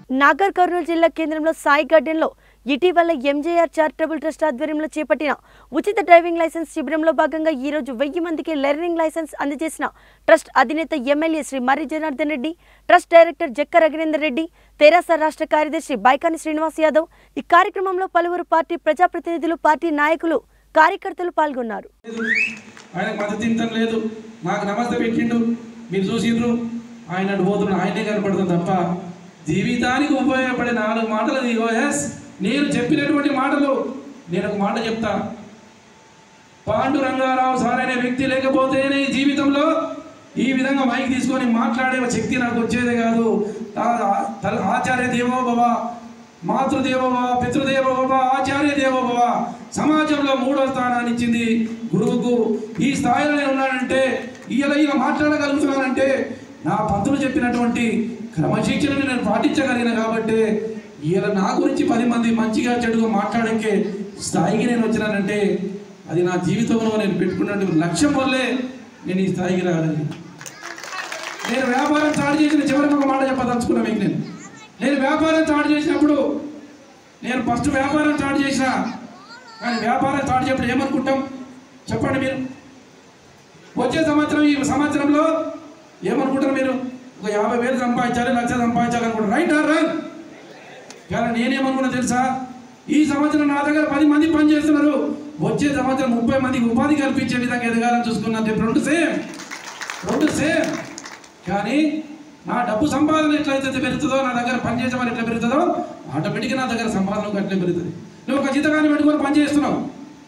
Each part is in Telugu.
నాగర్ కర్నూలు జిల్లా కేంద్రంలో సాయి గార్డెన్లో ఇటీవల ఎంజేఆర్ చారిటబుల్ ట్రస్ట్ ఆధ్వర్యంలో చేపట్టిన ఉచిత డ్రైవింగ్ లైసెన్స్ శిబిరంలో భాగంగా ఈ రోజు వెయ్యి మందికి లెర్నింగ్ లైసెన్స్ అందజేసిన ట్రస్ట్ అధినేత MLA Shri Marri Janardhan Reddy trust director Jakka Raghunender Reddy తెరాస రాష్ట్ర కార్యదర్శి బైకాని శ్రీనివాస్ యాదవ్ ఈ కార్యక్రమంలో పలువురు పార్టీ ప్రజాప్రతినిధులు పార్టీ నాయకులు కార్యకర్తలు పాల్గొన్నారు ఆయనకు మద్దతు ఇంతం లేదు నాకు నమస్తే పెట్టిండు మీరు చూసిండ్రు ఆయన అటు పోతున్నాడు ఆయనే కనపడుతుంది తప్ప జీవితానికి ఉపయోగపడే నాలుగు మాటలు ఇగో ఎస్ నేను చెప్పినటువంటి మాటలు నేను ఒక మాట చెప్తా పాండు రంగారావు సార్ అనే వ్యక్తి లేకపోతేనే ఈ జీవితంలో ఈ విధంగా మైక్ తీసుకొని మాట్లాడే శక్తి నాకు వచ్చేదే కాదు తా- తల- ఆచార్య దేవో భవ మాతృదేవో భవ పితృదేవో భవ ఆచార్య దేవో భవ సమాజంలో మూడో స్థానాన్ని ఇచ్చింది గురువుకు ఈ స్థాయిలో నేను ఉన్నానంటే ఇలా ఇలా మాట్లాడగలుగుతున్నానంటే నా పంతులు చెప్పినటువంటి క్రమశిక్షణను నేను పాటించగలిగిన కాబట్టి ఇలా నా గురించి పది మంది మంచిగా చెడుగా మాట్లాడకే స్థాయికి నేను వచ్చినానంటే అది నా జీవితంలో నేను పెట్టుకున్నటువంటి లక్ష్యం వల్లే నేను ఈ స్థాయికి రాగలిగాను నేను వ్యాపారం స్టార్ట్ చేసిన చివరికి ఒక మాట చెప్పదలుచుకున్నా మీకు నేను నేను వ్యాపారం స్టార్ట్ చేసినప్పుడు నేను ఫస్ట్ వ్యాపారం స్టార్ట్ చేసిన కానీ వ్యాపారం స్టార్ట్ చేసినప్పుడు ఏమనుకుంటాం చెప్పండి మీరు వచ్చే సంవత్సరం ఈ సంవత్సరంలో ఏమనుకుంటారు మీరు ఒక యాభై వేలు సంపాదించాలి లక్ష సంపాదించాలి అనుకుంటారు రైట్ ఆర్ రాంగ్ కానీ నేనేమనుకున్నా తెలుసా ఈ సంవత్సరం నా దగ్గర పది మంది పని చేస్తున్నారు వచ్చే సంవత్సరం ముప్పై మందికి ఉపాధి కల్పించే విధంగా ఎదగాలని చూసుకున్నా చెప్పి రెండు సేమ్ రెండు సేమ్ కానీ నా డబ్బు సంపాదన ఎట్లయితే పెరుగుతుందో నా దగ్గర పని చేసే వాళ్ళు ఎట్లా పెరుగుతుందో ఆటోమేటిక్గా నా దగ్గర సంపాదన కూడా అట్లే పెరుగుతుంది నువ్వు ఒక జీతగాన్ని పెట్టుకొని పని చేస్తున్నావు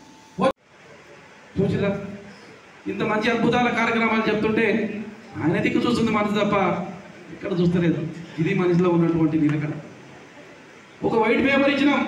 చూసిరా ఇంత మంచి అద్భుతాల కార్యక్రమాలు చెప్తుంటే ఆయన దిక్కు చూస్తుంది మనసు తప్ప ఇక్కడ చూస్తలేదు ఇది మనిషిలో ఉన్నటువంటి నిలకడ ఒక వైట్ పేపర్ ఇచ్చినాం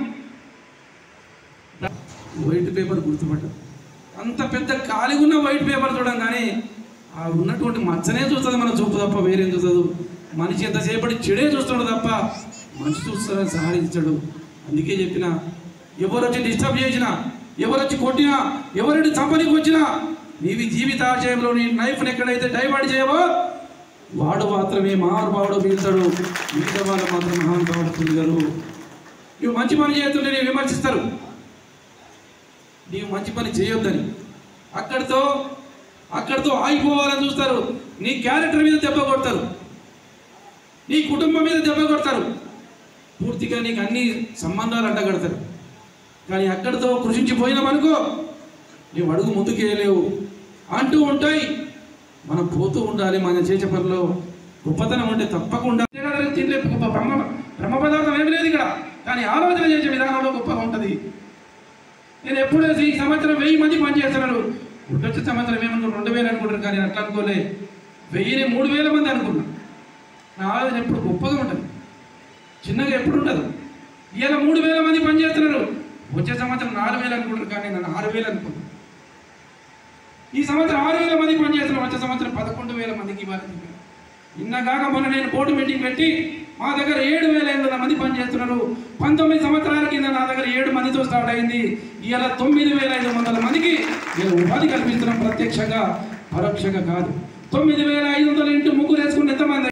వైట్ పేపర్ గుర్తుపట్ట అంత పెద్ద ఖాళీగా ఉన్న వైట్ పేపర్ చూడం కానీ ఆ ఉన్నటువంటి మచ్చనే చూస్తుంది మన చూపు తప్ప వేరేం చూస్తుంది మనిషి ఎంతసేపటి చెడే చూస్తాడు తప్ప మనిషి చూస్తాడని సహాయించాడు అందుకే చెప్పిన ఎవరు వచ్చి డిస్టర్బ్ చేసినా ఎవరు వచ్చి కొట్టినా ఎవరి చంపనికి వచ్చినా నీవి జీవితాశయంలో నీ నైఫ్ని ఎక్కడైతే డైవర్ట్ చేయవో వాడు మాత్రమే మహానుభావుడు మిగులుతాడు మిగతా వాళ్ళు మాత్రం మహానుభావుడు పొందారు నువ్వు మంచి పని చేస్తుంటే నేను విమర్శిస్తారు నీవు మంచి పని చేయొద్దని అక్కడితో అక్కడితో ఆగిపోవాలని చూస్తారు నీ క్యారెక్టర్ మీద దెబ్బ కొడతారు నీ కుటుంబం మీద దెబ్బ కొడతారు పూర్తిగా నీకు అన్ని సంబంధాలు అడ్డగడతారు కానీ అక్కడితో కృషించిపోయినామనుకో నీవు అడుగు ముందుకేయలేవు అంటూ ఉంటాయి మనం పోతూ ఉండాలి మన చేసే పనిలో గొప్పతనం ఉంటే తప్పకుండా తినలే గొప్ప బ్రహ్మ బ్రహ్మ పదార్థం ఏమి లేదు ఇక్కడ కానీ ఆలోచన చేసే విధానంలో గొప్పగా ఉంటుంది నేను ఎప్పుడు ఈ సంవత్సరం వెయ్యి మంది పనిచేస్తున్నారు వచ్చే సంవత్సరం ఏమనుకున్నారు రెండు వేలు అనుకుంటారు కానీ నేను అట్లా అనుకోలే వెయ్యిని మూడు వేల మంది అనుకున్నా నా ఆలోచన ఎప్పుడు గొప్పగా ఉంటుంది చిన్నగా ఎప్పుడు ఉండదు ఇవాళ మూడు వేల మంది పనిచేస్తున్నారు వచ్చే సంవత్సరం నాలుగు వేలు అనుకుంటారు కానీ నేను ఆరు వేలు అనుకున్నాను ఈ సంవత్సరం ఆరు వేల మంది పనిచేస్తున్నారు వచ్చే సంవత్సరం పదకొండు వేల మందికి ఇవ్వాలి నిన్న కాక మొన్న నేను బోర్డు మీటింగ్ పెట్టి మా దగ్గర ఏడు వేల ఐదు వందల మంది పనిచేస్తున్నారు పంతొమ్మిది సంవత్సరాల కింద నా దగ్గర ఏడు మందితో స్టార్ట్ అయింది ఇవాళ తొమ్మిది వేల ఐదు వందల మందికి నేను ఉపాధి కల్పిస్తున్నాం ప్రత్యక్షంగా పరోక్షంగా కాదు తొమ్మిది వేల ఐదు వందల ఇంటూ ముగ్గురు వేసుకుంటే ఎంతమంది